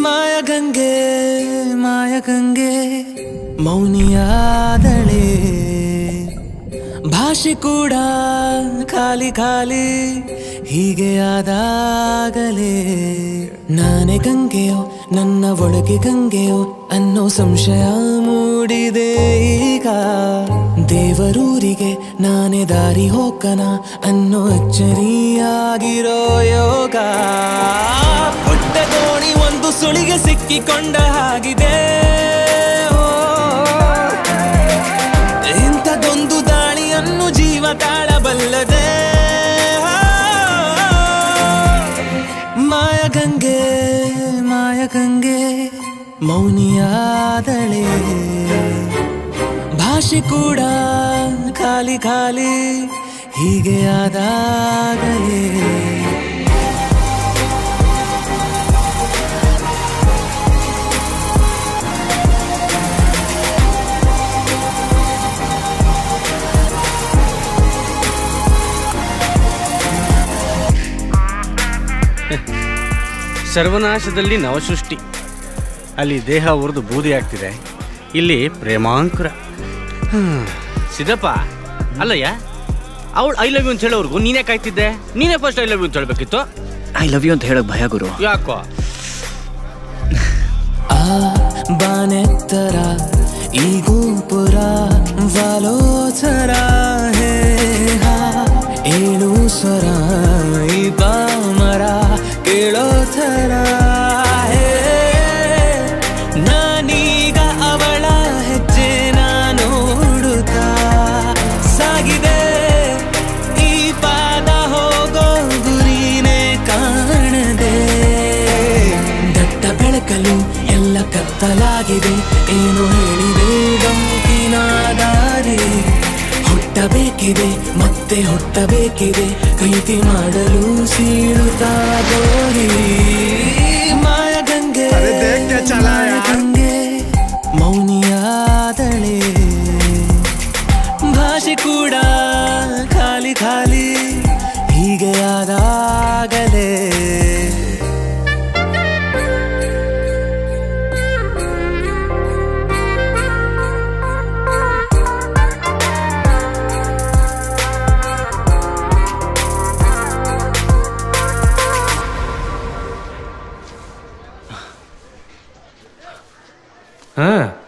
ಮಾಯಗಂಗೆ ಮಾಯಗಂಗೆ ಮೌನಿಯಾದಳೆ ಭಾಷೆ ಕೂಡ ಖಾಲಿ ಖಾಲಿ ಹೀಗೆ ಆದಾಗಲೇ ನಾನೇ ಗಂಗೆಯೋ ನನ್ನ ಒಳಗೆ ಗಂಗೆಯೋ ಅನ್ನೋ ಸಂಶಯ ಮೂಡಿದೆ ಈಗ ದೇವರೂರಿಗೆ ನಾನೇ ದಾರಿ ಹೋಗನ ಅನ್ನೋ ಅಚ್ಚರಿಯಾಗಿರೋ ಯೋಗ ಪುಟ್ಟ ದೋಣಿ ಒಂದು ಸುಳಿಗೆ ಸಿಕ್ಕಿಕೊಂಡ ಹಾಗಿದೆ ಓ. ಇಂಥದೊಂದು ದಾಳಿಯನ್ನು ಜೀವ ತಾಳಬಲ್ಲದೆ ಮಾಯಗಂಗೆ ಮಾಯಗಂಗೆ ಮೌನಿಯಾದಳೆ ಭಾಷೆ ಕೂಡ ಖಾಲಿ ಖಾಲಿ ಹೀಗೆ ಆದಾಗಲೇ ಸರ್ವನಾಶದಲ್ಲಿ ನವಸೃಷ್ಟಿ ಅಲ್ಲಿ ದೇಹ ಉರಿದು ಬೂದಿ ಆಗ್ತಿದೆ ಇಲ್ಲಿ ಪ್ರೇಮಾಂಕುರ ಹ್ಮ್. ಸಿದ್ದಪ್ಪ ಅಲ್ಲಯ್ಯ ಅವಳು ಐ ಲವ್ ಯು ಅಂತ ಹೇಳೋರ್ಗು ನೀನೇ ಕಾಯ್ತಿದ್ದೆ ನೀನೇ ಫಸ್ಟ್ ಐ ಲವ್ ಯು ಅಂತ ಹೇಳ್ಬೇಕಿತ್ತು ಐ ಲವ್ ಯು ಅಂತ ಹೇಳಕ್ ಭಯ ಗುರು ಯಾಕೋ ಆ ಬಾನೆತ್ತರ ಈ ಗೋಪುರ ವಾಲೋಚರ ಹೇ ಹಾ ಏಳು ಸ್ವರ ಈ ಪಾಮರ ಕೇಳೋ ಥರ ಹೇ ನಾನೀಗ ಅವಳ ಹೆಜ್ಜೆ ನೋಡುತ್ತಾ ಸಾಗಿದೆ ಈ ಪಾದ ಹೋಗೋ ಗುರಿನೇ ಕಾಣದೆ ದಟ್ಟ ಬೆಳಕಲು ಎಲ್ಲ ಕತ್ತಲಾಗಿದೆ ಏನು ಹೇಳಿದೆ ಗಂಕಿನ ದಾರಿ ಹುಟ್ಟಬೇಕಿದೆ ಮತ್ತೆ ಹುಟ್ಟಬೇಕಿದೆ ಪ್ರೀತಿ ಮಾಡಲು ಸೀಳುತ್ತಾ ಗೋರಿ ಮಾಯಗಂಗೆ ಮಾಯಗಂಗೆ ಮೌನಿಯಾದಳೆ ಭಾಷೆ ಕೂಡ ಖಾಲಿ ಖಾಲಿ ಹೀಗೆ ಆದಾಗಲೇ ಹಾ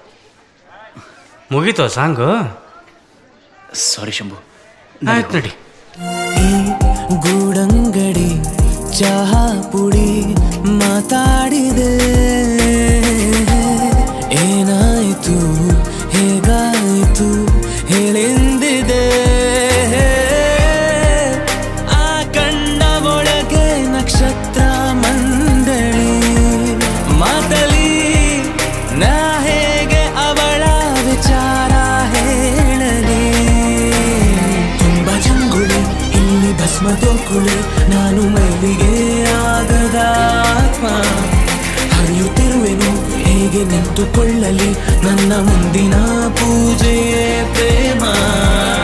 ಮುಗೀತೋ ಸಾಂಗು ಸಾರಿ ಶಂಭು ಆಯ್ತು ನಡಿ ಈ ಗೂಡಂಗಡಿ ಚಹಾ ಪುಡಿ ಮಾತಾಡಿದೆ ಏನಾಯ್ತು ಹೇಗಾಯ್ತು ಹೇಳೆಂದಿದೆ ಆ ಕಣ್ಣ ಒಳಗೆ ನಕ್ಷತ್ರ ಮಂದಳಿ ಮಾತಲಿ ನಾ ಹೇಗೆ ಅವಳ ವಿಚಾರ ಹೇಳಲಿ ತುಂಬ ಜಂಗುಳಿ ಇಲ್ಲಿ ಭಸ್ಮದೋ ಕುಳಿ ನಾನು ಮೈಲಿಗೆ ಆಗದ ಆತ್ಮ ಹರಿಯುತ್ತಿರುವೆನು ಹೇಗೆ ನಿಂತುಕೊಳ್ಳಲಿ ನನ್ನ ಮುಂದಿನ ಪೂಜೆಯೇ ಪ್ರೇಮ